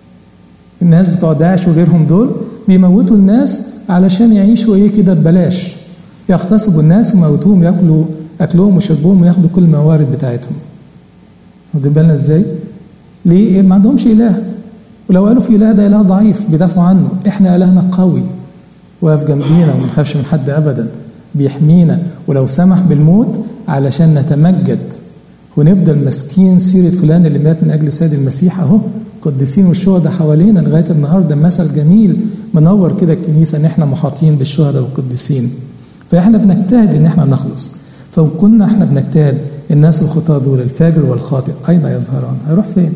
A: الناس بتوع داعش وغيرهم دول بيموتوا الناس علشان يعيشوا ايه كده ببلاش يغتصبوا الناس ويموتوهم ياكلوا اكلهم وشربهم وياخدوا كل الموارد بتاعتهم واخدين بالنا ازاي؟ ليه؟ إيه؟ ما عندهمش اله ولو قالوا في اله ده اله ضعيف بيدافعوا عنه احنا الهنا قوي واقف جنبينا وما نخافش من حد ابدا بيحمينا ولو سمح بالموت علشان نتمجد ونفضل ماسكين سيره فلان اللي مات من اجل السيد المسيح اهو قديسين والشهداء حوالينا لغايه النهارده مثل جميل منور كده الكنيسه ان احنا محاطين بالشهداء والقديسين فاحنا بنجتهد ان احنا نخلص فكنا احنا بنجتهد الناس الخطاة دول الفاجر والخاطئ أين يظهران؟ هيروح فين؟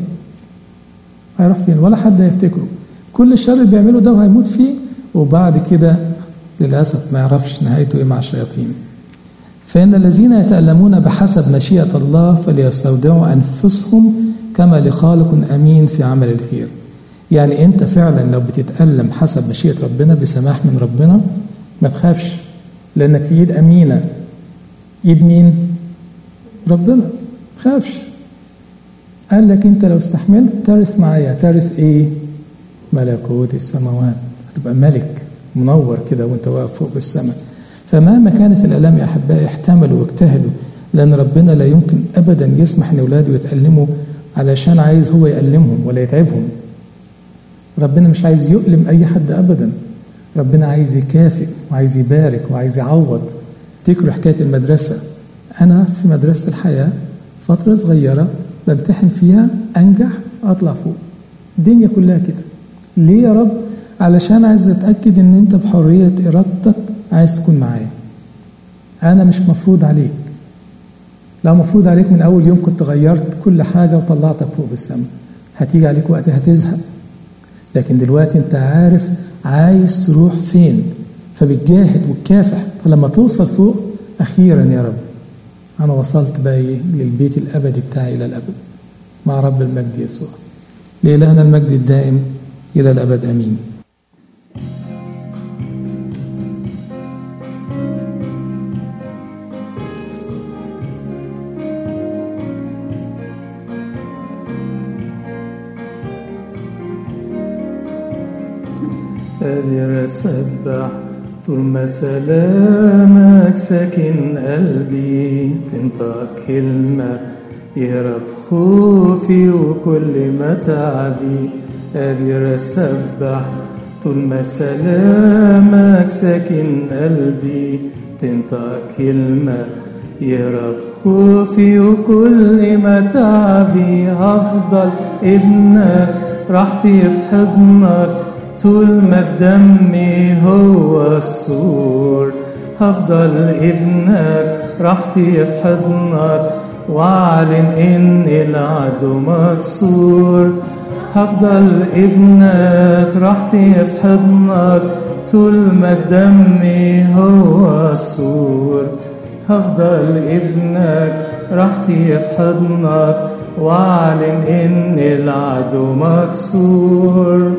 A: هيروح فين؟ ولا حد هيفتكره. كل الشر اللي بيعمله ده وهيموت فيه وبعد كده للأسف ما يعرفش نهايته إيه مع الشياطين. فإن الذين يتألمون بحسب مشيئة الله فليستودعوا أنفسهم كما لخالق أمين في عمل الخير. يعني أنت فعلا لو بتتألم حسب مشيئة ربنا بسماح من ربنا ما تخافش لأنك في إيد أمينة. إيد مين؟ ربنا خافش قال لك انت لو استحملت ترث معايا ترث ايه ملكوت السماوات هتبقى ملك منور كده وانت واقف فوق السماء فمهما كانت الالام يا احبائي احتملوا واجتهدوا لان ربنا لا يمكن ابدا يسمح ان اولاده يتالموا علشان عايز هو يألمهم ولا يتعبهم ربنا مش عايز يؤلم اي حد ابدا ربنا عايز يكافئ وعايز يبارك وعايز يعوض تفتكروا حكايه المدرسه أنا في مدرسة الحياة فترة صغيرة بمتحن فيها أنجح أطلع فوق الدنيا كلها كده ليه يا رب؟ علشان عايز أتأكد إن أنت بحرية إرادتك عايز تكون معايا أنا مش مفروض عليك لو مفروض عليك من أول يوم كنت غيرت كل حاجة وطلعتك فوق في السماء هتيجي عليك وقت هتزهق لكن دلوقتي أنت عارف عايز تروح فين فبتجاهد وتكافح فلما توصل فوق أخيرا يا رب أنا وصلت بقى إيه للبيت الأبدي بتاعي إلى الأبد مع رب المجد يسوع لإلهنا المجد الدائم إلى الأبد آمين قادر أسبح طول ما سلامك ساكن قلبي تنطق كلمة يهرب خوفي وكل ما تعبي قادر أسبح طول ما سلامك ساكن قلبي تنطق كلمة يهرب خوفي وكل ما تعبي هفضل ابنك راحتي في حضنك طول ما الدم هو السور هفضل ابنك راحتي في حضنك واعلن ان العدو مكسور هفضل ابنك راحتي في حضنك طول ما الدم هو السور هفضل ابنك راحتي في حضنك واعلن ان العدو مكسور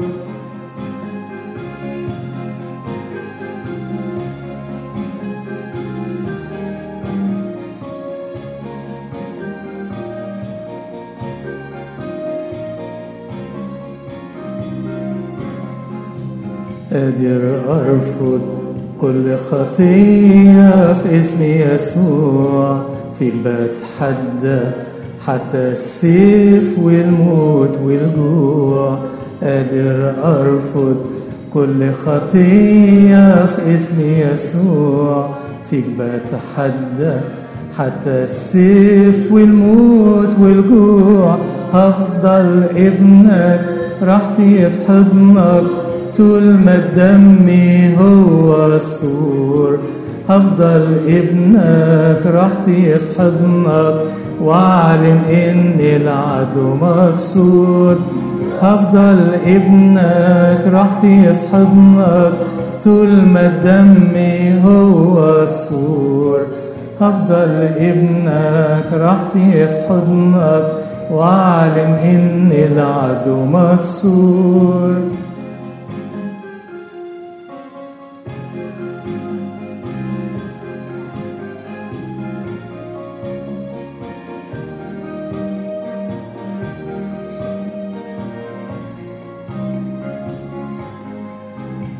A: قادر أرفض كل خطية في اسم يسوع فيك بتحدى حتى السيف والموت والجوع قادر أرفض كل خطية في اسم يسوع فيك بتحدى حتى السيف والموت والجوع هفضل ابنك راحتي في حضنك طول ما الدم هو السور هفضل ابنك راحتي في حضنك واعلن ان العدو مكسور هفضل ابنك راحتي في حضنك طول ما الدم هو السور هفضل ابنك راحتي في حضنك واعلن ان العدو مكسور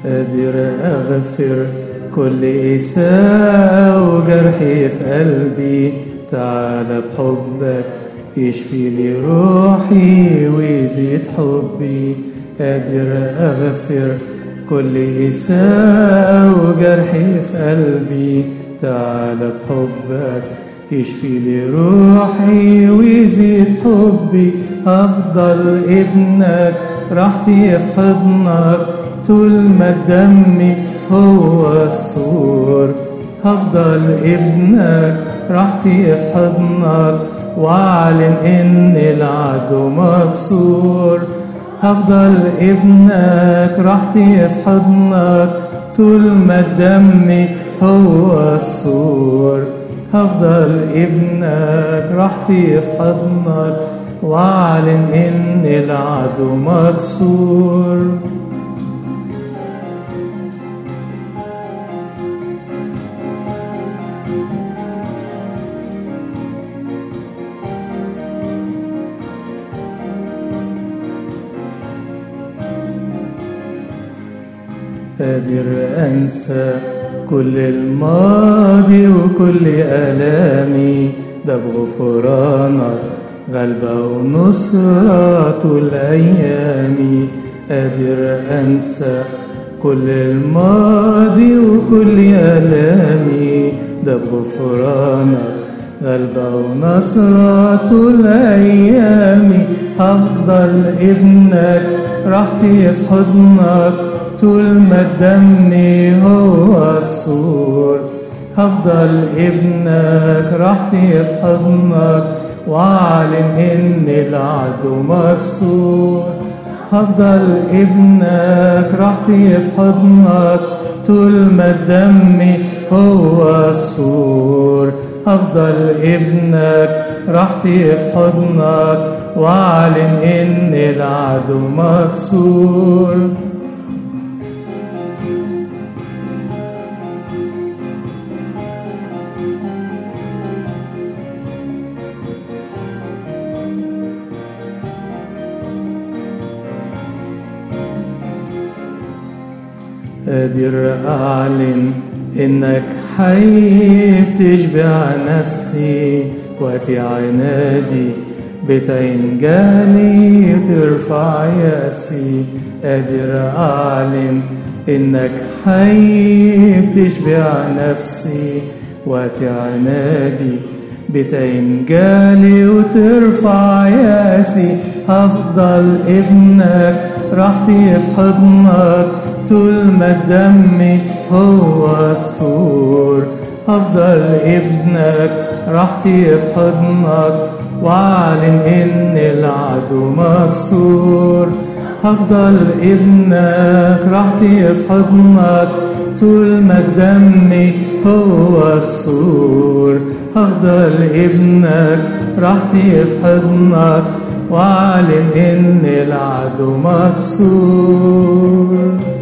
B: قادر أغفر كل إساءة وجرحي في قلبي تعال بحبك يشفي لي روحي ويزيد حبي قادر أغفر كل إساءة وجرحي في قلبي تعال بحبك يشفي لي روحي ويزيد حبي أفضل ابنك راحتي في حضنك طول ما دمي هو السور هفضل ابنك راحتي في حضنك واعلن ان العدو مكسور هفضل ابنك راحتي في حضنك طول ما دمي هو السور هفضل ابنك راحتي في حضنك واعلن ان العدو مكسور قادر أنسى كل الماضي وكل آلامي ده بغفرانك غلبة ونصرة طول أيامي قادر أنسى كل الماضي وكل آلامي ده بغفرانك غلبة ونصرة طول أيامي هفضل ابنك راحتي في حضنك طول ما دمي هو السور هفضل ابنك راحتي في حضنك واعلن ان العدو مكسور هفضل ابنك راحتي في حضنك طول ما دمي هو السور هفضل ابنك راحتي في حضنك واعلن ان العدو مكسور قادر أعلن إنك حي بتشبع نفسي وقتي عنادي بتعين جهلي ترفع ياسي قادر أعلن إنك حي بتشبع نفسي وقتي عنادي بتعين جالي وترفع ياسي هفضل ابنك راحتي في حضنك طول ما دمي هو السور هفضل ابنك راحتي في حضنك واعلن ان العدو مكسور هفضل ابنك راحتي في حضنك طول ما دمي هو السور هفضل ابنك راحتي في حضنك واعلن ان العدو مكسور